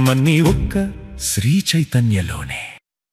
మన్నీ ఒక్క శ్రీ చైతన్యలోనే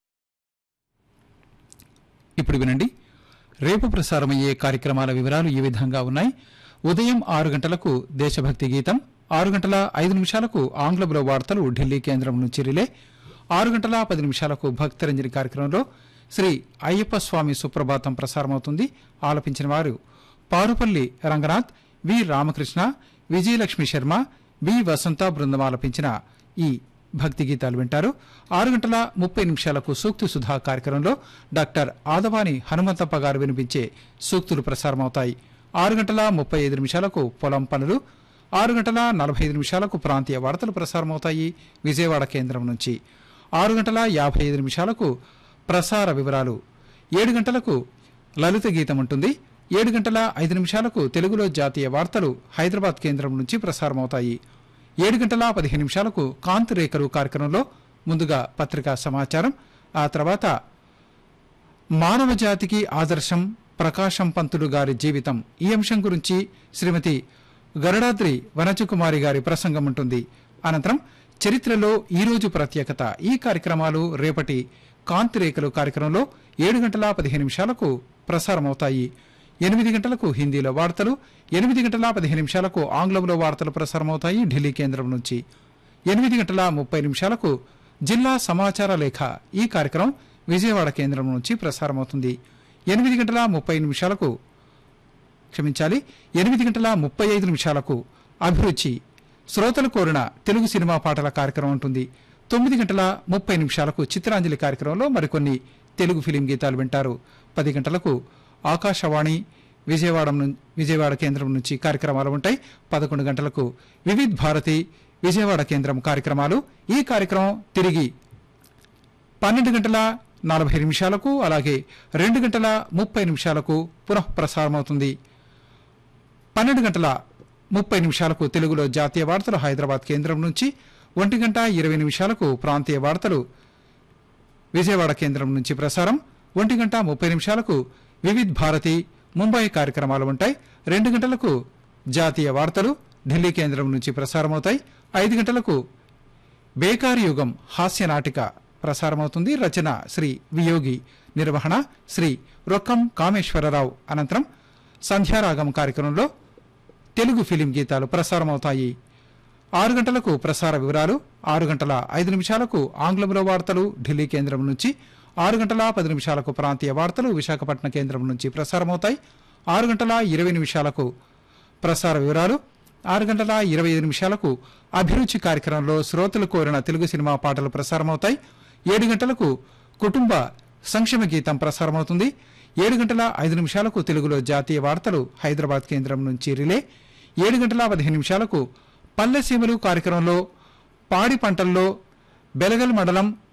ఇప్పుడు వినండి రేపు ప్రసారమయ్యే కార్యక్రమాల వివరాలు ఈ విధంగా ఉన్నాయి ఉదయం ఆరు గంటలకు దేశభక్తి గీతం ఆరు గంటల ఐదు నిమిషాలకు ఆంగ్లంలో వార్తలు ఢిల్లీ కేంద్రం నుంచి రిలే ఆరు గంటల పది నిమిషాలకు భక్తరంజని కార్యక్రమంలో శ్రీ అయ్యప్ప స్వామి సుప్రభాతం ప్రసారమవుతుంది ఆలపించిన వారు పారుపల్లి రంగనాథ్ వి రామకృష్ణ విజయలక్ష్మి శర్మ బి వసంత బృందం ఆలపించిన ఈ భక్తి గీతాలు వింటారు ఆరు గంటల ముప్పై నిమిషాలకు సూక్తి సుధా కార్యక్రమంలో డాక్టర్ ఆదవాని హనుమంతప్ప గారు వినిపించే సూక్తులు ప్రసారమవుతాయి ఆరు గంటల ముప్పై ఐదు నిమిషాలకు పొలం పనులు ఆరు గంటల నలభై ఐదు నిమిషాలకు ప్రాంతీయ వార్తలు ప్రసారమవుతాయి విజయవాడ కేంద్రం నుంచి ఆరు గంటల యాభై ఐదు నిమిషాలకు ప్రసార వివరాలు ఏడు గంటలకు లలిత గీతం ఉంటుంది ఏడు గంటల ఐదు నిమిషాలకు తెలుగులో జాతీయ వార్తలు హైదరాబాద్ కేంద్రం నుంచి ప్రసారమవుతాయి ఏడు గంటల పదిహేను నిమిషాలకు కాంతి రేఖలు కార్యక్రమంలో ముందుగా పత్రికా సమాచారం ఆ తర్వాత మానవ జాతికి ఆదర్శం ప్రకాశం పంతులు గారి జీవితం ఈ అంశం గురించి శ్రీమతి గరుడాద్రి వనజకుమారి గారి ప్రసంగం ఉంటుంది అనంతరం చరిత్రలో ఈ రోజు ప్రత్యేకత ఈ కార్యక్రమాలు రేపటి కాంతి రేఖలు కార్యక్రమంలో ఏడు గంటల పదిహేను నిమిషాలకు ప్రసారమవుతాయి ఎనిమిది గంటలకు హిందీలో వార్తలు ఎనిమిది గంటల పదిహేను నిమిషాలకు ఆంగ్లంలో వార్తలు ప్రసారమవుతాయి ఢిల్లీ కేంద్రం నుంచి ఎనిమిది గంటల ముప్పై నిమిషాలకు జిల్లా సమాచార లేఖ ఈ కార్యక్రమం విజయవాడ కేంద్రం నుంచి ప్రసారమవుతుంది ఎనిమిది గంటల ముప్పై నిమిషాలకు క్షమించాలి ఎనిమిది గంటల ముప్పై ఐదు నిమిషాలకు అభిరుచి శ్రోతలు కోరిన తెలుగు సినిమా పాటల కార్యక్రమం ఉంటుంది తొమ్మిది గంటల ముప్పై నిమిషాలకు చిత్రాంజలి కార్యక్రమంలో మరికొన్ని తెలుగు ఫిలిం గీతాలు వింటారు పది గంటలకు ఆకాశవాణి విజయవాడ నుం- విజయవాడ కేంద్రం నుంచి కార్యక్రమాలు ఉంటాయి పదకొండు గంటలకు వివిధ్ భారతి విజయవాడ కేంద్రం కార్యక్రమాలు ఈ కార్యక్రమం తిరిగి పన్నెండు గంటల నలభై నిమిషాలకు అలాగే రెండు గంటల ముప్పై నిమిషాలకు పునః ప్రసారమవుతుంది పన్నెండు గంటల ముప్పై నిమిషాలకు తెలుగులో జాతీయ వార్తలు హైదరాబాద్ కేంద్రం నుంచి ఒంటి గంట ఇరవై నిమిషాలకు ప్రాంతీయ వార్తలు విజయవాడ కేంద్రం నుంచి ప్రసారం ఒంటి గంట ముప్పై నిమిషాలకు వివిధ్ భారతి ముంబై కార్యక్రమాలు ఉంటాయి రెండు గంటలకు జాతీయ వార్తలు ఢిల్లీ కేంద్రం నుంచి ప్రసారమవుతాయి ఐదు గంటలకు బేకారి యుగం హాస్య నాటిక ప్రసారమవుతుంది రచన శ్రీ వియోగి నిర్వహణ శ్రీ రొక్కం కామేశ్వరరావు అనంతరం సంధ్యారాగం కార్యక్రమంలో తెలుగు ఫిలిం గీతాలు ప్రసారమవుతాయి ఆరు గంటలకు ప్రసార వివరాలు ఆరు గంటల ఐదు నిమిషాలకు ఆంగ్లంలో వార్తలు ఢిల్లీ కేంద్రం నుంచి ఆరు గంటల పది నిమిషాలకు ప్రాంతీయ వార్తలు విశాఖపట్నం కేంద్రం నుంచి ప్రసారమవుతాయి ఆరు గంటల ఇరవై నిమిషాలకు ప్రసార వివరాలు ఆరు గంటల ఇరవై ఐదు నిమిషాలకు అభిరుచి కార్యక్రమంలో శ్రోతలు కోరిన తెలుగు సినిమా పాటలు ప్రసారమవుతాయి ఏడు గంటలకు కుటుంబ సంక్షేమ గీతం ప్రసారమవుతుంది ఏడు గంటల ఐదు నిమిషాలకు తెలుగులో జాతీయ వార్తలు హైదరాబాద్ కేంద్రం నుంచి రిలే ఏడు గంటల పదిహేను నిమిషాలకు పల్లె సీమలు కార్యక్రమంలో పాడి పంటల్లో బెలగల్ మండలం